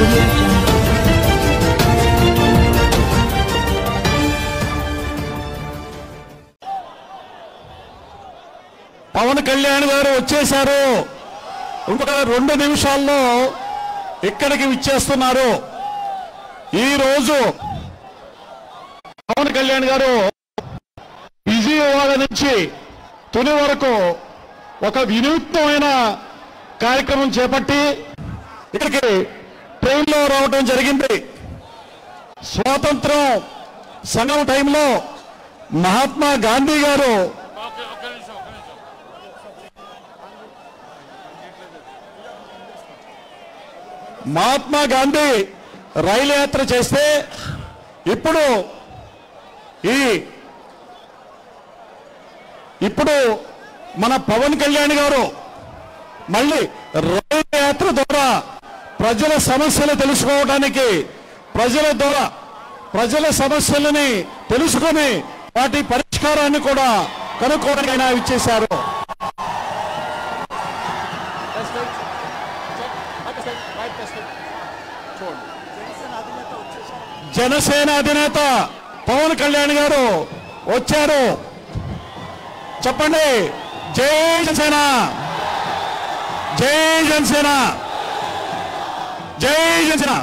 audio jungle. Pawan Kalyan గారు వచ్చేశారు ఇంకొక రెండు నిమిషాల్లో ఇక్కడికి విచ్చేస్తున్నారు ఈ రోజు పవన్ కళ్యాణ్ గారు విజయవాడ నుంచి తుని వరకు ఒక వినూత్నమైన కార్యక్రమం చేపట్టి ఇక్కడికి ట్రైన్లో రావడం జరిగింది స్వాతంత్రం సంఘం టైంలో మహాత్మా గాంధీ గారు మహాత్మా గాంధీ రైలు యాత్ర చేస్తే ఇప్పుడు ఈ ఇప్పుడు మన పవన్ కళ్యాణ్ గారు మళ్ళీ రైలు యాత్ర ద్వారా ప్రజల సమస్యలు తెలుసుకోవడానికి ప్రజల ద్వారా ప్రజల సమస్యలని తెలుసుకొని వాటి పరిష్కారాన్ని కూడా కనుక్కోవడానికి ఆయన ఇచ్చేశారు జనసేన అధినేత పవన్ కళ్యాణ్ గారు వచ్చారు చెప్పండి జై జనసేన జై జనసేన జై జనసేన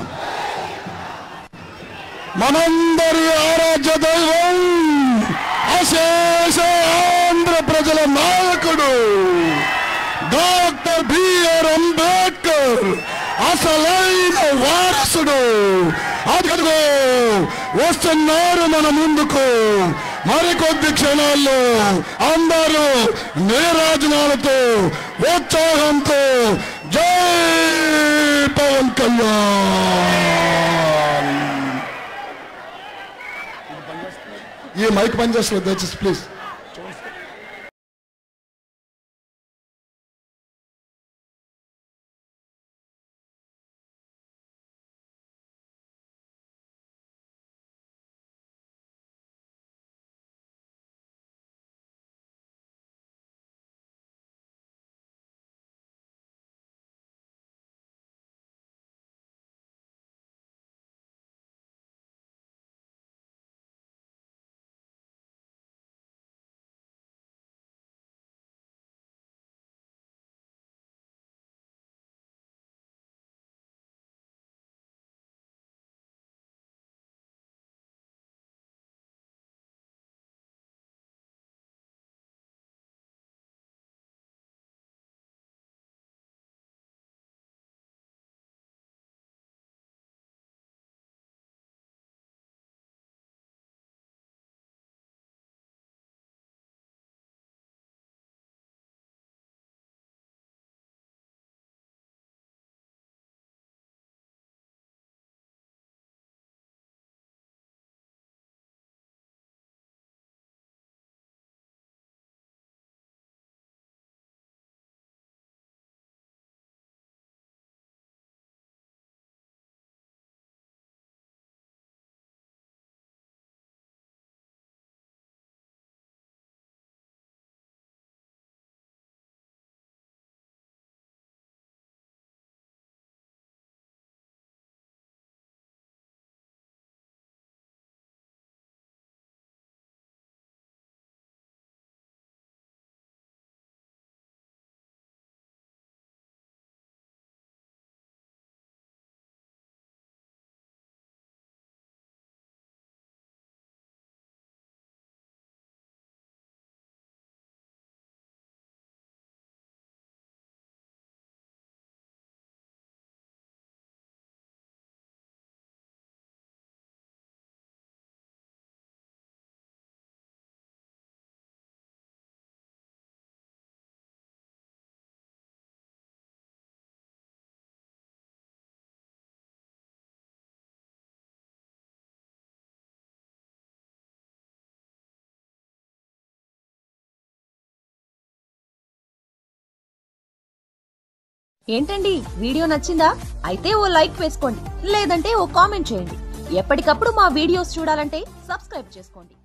మనందరి ఆరాధ్య దైవం అశేష ఆంధ్ర ప్రజల నాయకుడు డాక్టర్ బిఆర్ అంబేద్కర్ అసలైన వారసుడు అదిగో వస్తున్నారు మన ముందుకు మరికొద్ది క్షణాల్లో అందరూ నీరాజనాలతో ఉత్సాహంతో జై పవన్ కళ్యాణ్ ఈ మైక్ పనిచేస్తుంది దయచేసి ప్లీజ్ ఏంటండి వీడియో నచ్చిందా అయితే ఓ లైక్ వేసుకోండి లేదంటే ఓ కామెంట్ చేయండి ఎప్పటికప్పుడు మా వీడియోస్ చూడాలంటే సబ్స్క్రైబ్ చేసుకోండి